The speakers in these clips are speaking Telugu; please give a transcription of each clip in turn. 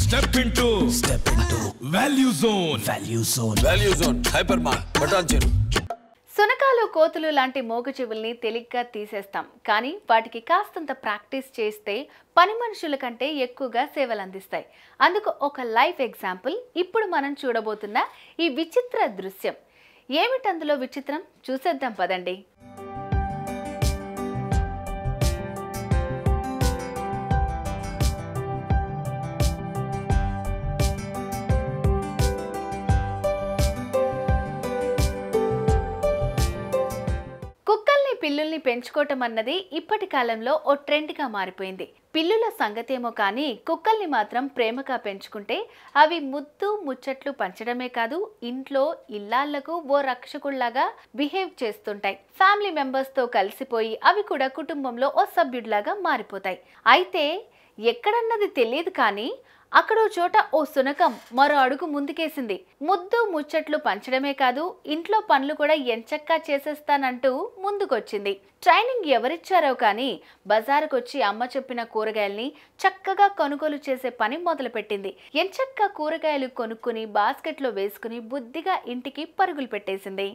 step into step into value zone value zone value zone hyper mark button చెరు సునకాలు కోతులు లాంటి మోగచెవుల్ని తేలిగ్గా తీసేస్తాం కానీ వాటికి కాస్తంత ప్రాక్టీస్ చేస్తే పని మనుషుల కంటే ఎక్కువగా సేవలు అందిస్తాయి అందుకు ఒక లైఫ్ ఎగ్జాంపుల్ ఇప్పుడు మనం చూడబోతున్న ఈ విచిత్ర దృశ్యం ఏమిటందులో విచిత్రం చూసేద్దాం పదండి కుక్కల్ని పిల్లుల్ని పెంచుకోవటం అన్నది ఇప్పటి కాలంలో ఓ ట్రెండ్గా మారిపోయింది పిల్లుల సంగతేమో కానీ కుక్కల్ని మాత్రం ప్రేమగా పెంచుకుంటే అవి ముద్దు ముచ్చట్లు పంచడమే కాదు ఇంట్లో ఇల్లాళ్లకు ఓ రక్షకుల్లాగా బిహేవ్ చేస్తుంటాయి ఫ్యామిలీ మెంబర్స్తో కలిసిపోయి అవి కూడా కుటుంబంలో ఓ సభ్యుడిలాగా మారిపోతాయి అయితే ఎక్కడన్నది తెలియదు కానీ అక్కడో చోట ఓ సునకం మరో అడుగు ముందుకేసింది ముద్దు ముచ్చట్లు పంచడమే కాదు ఇంట్లో పనులు కూడా ఎంచక్కా చేసేస్తానంటూ ముందుకొచ్చింది ట్రైనింగ్ ఎవరిచ్చారో కానీ బజారుకొచ్చి అమ్మ చెప్పిన కూరగాయల్ని చక్కగా కొనుగోలు చేసే పని మొదలుపెట్టింది ఎంచక్కా కూరగాయలు కొనుక్కుని బాస్కెట్లో వేసుకుని బుద్ధిగా ఇంటికి పరుగులు పెట్టేసింది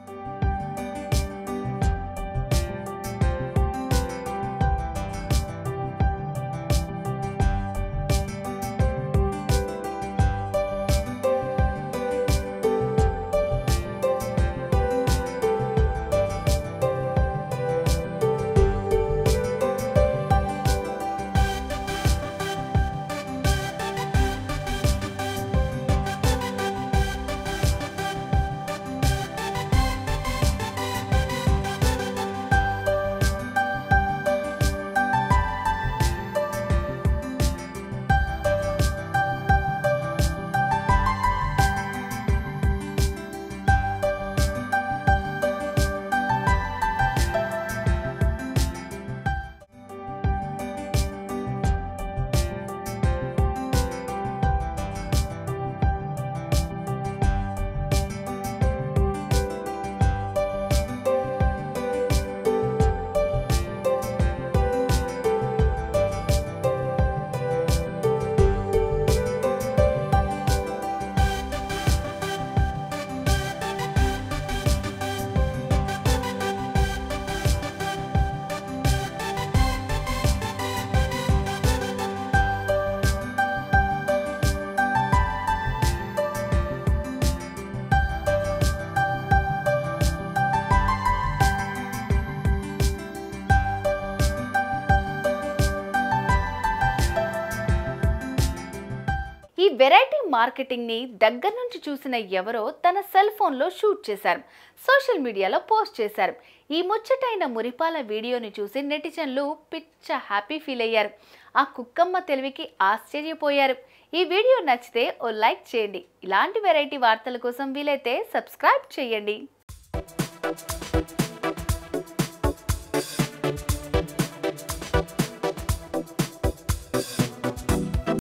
ఈ వెరైటీ మార్కెటింగ్ ని దగ్గర నుంచి చూసిన ఎవరో తన సెల్ ఫోన్లో షూట్ చేశారు సోషల్ మీడియాలో పోస్ట్ చేశారు ఈ ముచ్చటైన మురిపాల వీడియోని చూసి నెటిజన్లు పిచ్చ హ్యాపీ ఫీల్ అయ్యారు ఆ కుక్కమ్మ తెలివికి ఆశ్చర్యపోయారు ఈ వీడియో నచ్చితే ఓ లైక్ చేయండి ఇలాంటి వెరైటీ వార్తల కోసం వీలైతే సబ్స్క్రైబ్ చేయండి